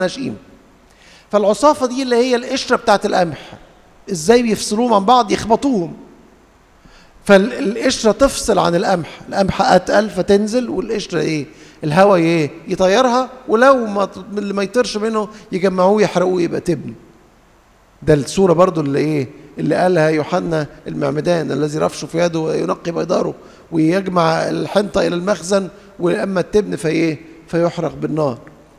ملهاش قيمه فالعصافه دي اللي هي القشره بتاعت القمح ازاي بيفصلوهم عن بعض يخبطوهم فالقشره تفصل عن القمح القمح اتقل فتنزل والقشره ايه الهواء ايه يطيرها ولو ما اللي ما يطيرش منه يجمعوه يحرقوه يبقى تبن ده الصوره برضو اللي ايه اللي قالها يوحنا المعمدان الذي رفشه في يده وينقي بيداره ويجمع الحنطه الى المخزن واما التبن فايه فيحرق بالنار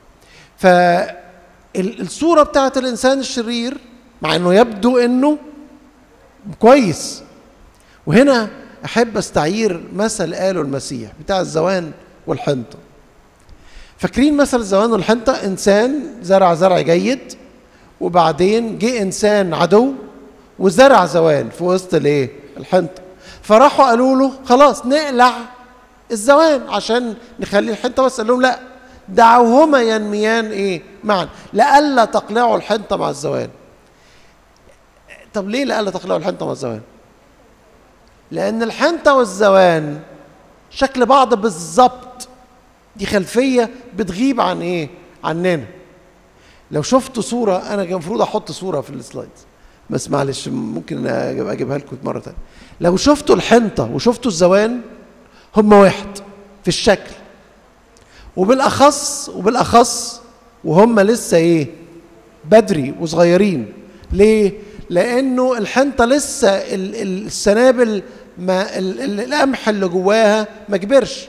فالصوره بتاعت الانسان الشرير مع انه يبدو انه كويس وهنا احب استعير مثل قاله المسيح بتاع الزوان والحنطه فاكرين مثل الزوان والحنطه انسان زرع زرع جيد وبعدين جه انسان عدو وزرع زوان في وسط الايه الحنطه فراحوا قالوا له خلاص نقلع الزوان عشان نخلي الحنطه بس قال لهم لا دعوهما ينميان ايه معا لئلا تقلعوا الحنطه مع الزوان طب ليه لئلا تقلعوا الحنطه مع الزوان لان الحنطه والزوان شكل بعض بالظبط دي خلفيه بتغيب عن ايه عننا لو شفتوا صوره انا كان المفروض احط صوره في السلايدز بس معلش ممكن اجيبها لكم مره ثانيه لو شفتوا الحنطه وشفتوا الزوان هم واحد في الشكل وبالاخص وبالاخص وهم لسه ايه بدري وصغيرين ليه لانه الحنطه لسه السنابل ما القمح اللي جواها ما كبرش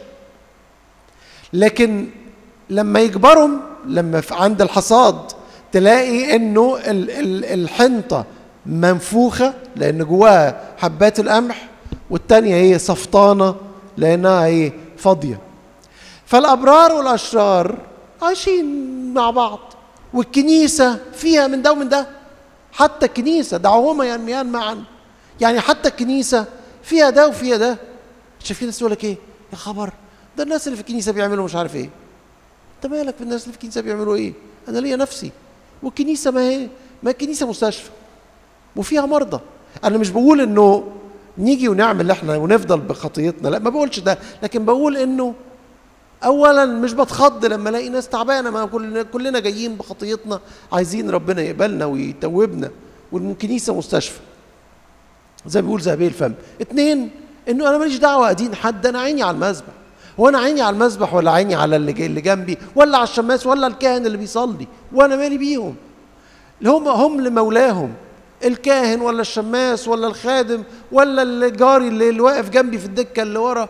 لكن لما يكبروا لما عند الحصاد تلاقي انه الحنطه منفوخه لان جواها حبات القمح والتانيه هي صفطانه لانها ايه فاضيه فالابرار والاشرار عايشين مع بعض والكنيسه فيها من ده ومن ده حتى الكنيسه دعوهما ينميان معا يعني حتى الكنيسه فيها ده وفيها ده شايفين الناس يقول لك ايه يا خبر ده الناس اللي في الكنيسه بيعملوا مش عارف ايه انت مالك بالناس اللي في الكنيسه بيعملوا ايه انا ليا نفسي والكنيسه ما هي ما الكنيسه مستشفى وفيها مرضى انا مش بقول انه نيجي ونعمل احنا ونفضل بخطيتنا لا ما بقولش ده لكن بقول انه اولا مش بتخض لما الاقي ناس تعبانه ما كلنا كلنا جايين بخطيتنا عايزين ربنا يقبلنا ويتوبنا والكنيسه مستشفى زي ما بيقول ذهبي الفم اتنين انه انا ماليش دعوه ادين حد انا عيني على المذبح هو انا عيني على المذبح ولا عيني على اللي جاي اللي جنبي ولا على الشماس ولا الكاهن اللي بيصلي وانا مالي بيهم هم هم لمولاهم الكاهن ولا الشماس ولا الخادم ولا الجاري اللي, اللي واقف جنبي في الدكه اللي ورا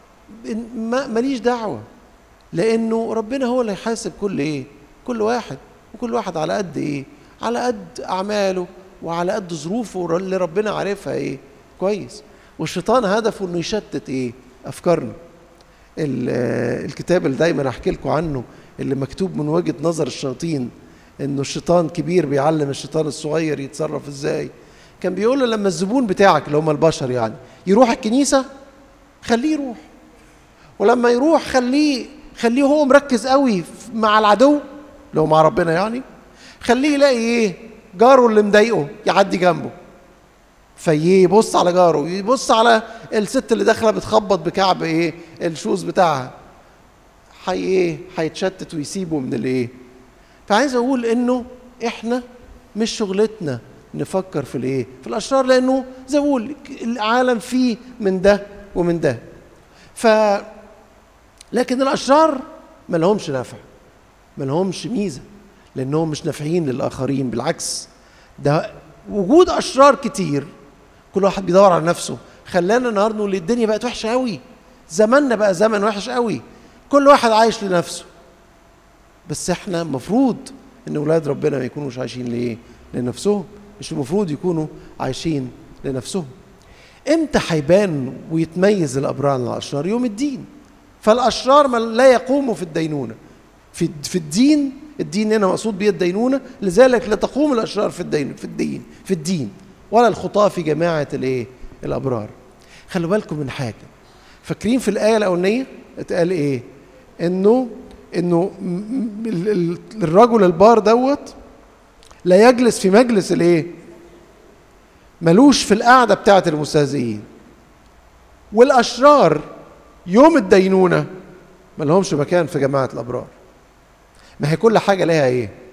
ماليش دعوه لانه ربنا هو اللي هيحاسب كل ايه كل واحد وكل واحد على قد ايه على قد اعماله وعلى قد ظروفه اللي ربنا عارفها ايه كويس والشيطان هدفه انه يشتت ايه افكارنا الكتاب اللي دايما احكي لكم عنه اللي مكتوب من وجهه نظر الشياطين انه الشيطان كبير بيعلم الشيطان الصغير يتصرف ازاي كان بيقول له لما الزبون بتاعك اللي هم البشر يعني يروح الكنيسه خليه يروح ولما يروح خليه خليه هو مركز قوي مع العدو اللي هو مع ربنا يعني خليه يلاقي ايه جاره اللي مضايقه يعدي جنبه فيبص على جاره يبص على الست اللي داخله بتخبط بكعب ايه الشوز بتاعها حي ايه هيتشتت ويسيبه من الايه فعايز اقول انه احنا مش شغلتنا نفكر في الايه في الاشرار لانه زي ما بقول العالم فيه من ده ومن ده ف لكن الاشرار ما لهمش نفع ما لهمش ميزه لانهم مش نافعين للاخرين بالعكس ده وجود اشرار كتير كل واحد بيدور على نفسه خلانا النهارده نقول الدنيا بقت وحشه قوي زماننا بقى زمن وحش قوي كل واحد عايش لنفسه بس احنا المفروض ان اولاد ربنا ما يكونوش عايشين لايه لنفسهم مش المفروض يكونوا عايشين لنفسهم امتى هيبان ويتميز الابرار عن الاشرار يوم الدين فالاشرار لا يقوموا في الدينونه في في الدين الدين هنا مقصود به الدينونه لذلك لا تقوم الاشرار في الدين في الدين في الدين ولا الخطاه في جماعه الايه الابرار خلوا بالكم من حاجه فاكرين في الايه الاولانيه اتقال ايه انه انه الرجل البار دوت لا يجلس في مجلس الايه ملوش في القعده بتاعه المستهزئين والاشرار يوم الدينونه ما لهمش مكان في جماعه الابرار ما هي كل حاجه لها ايه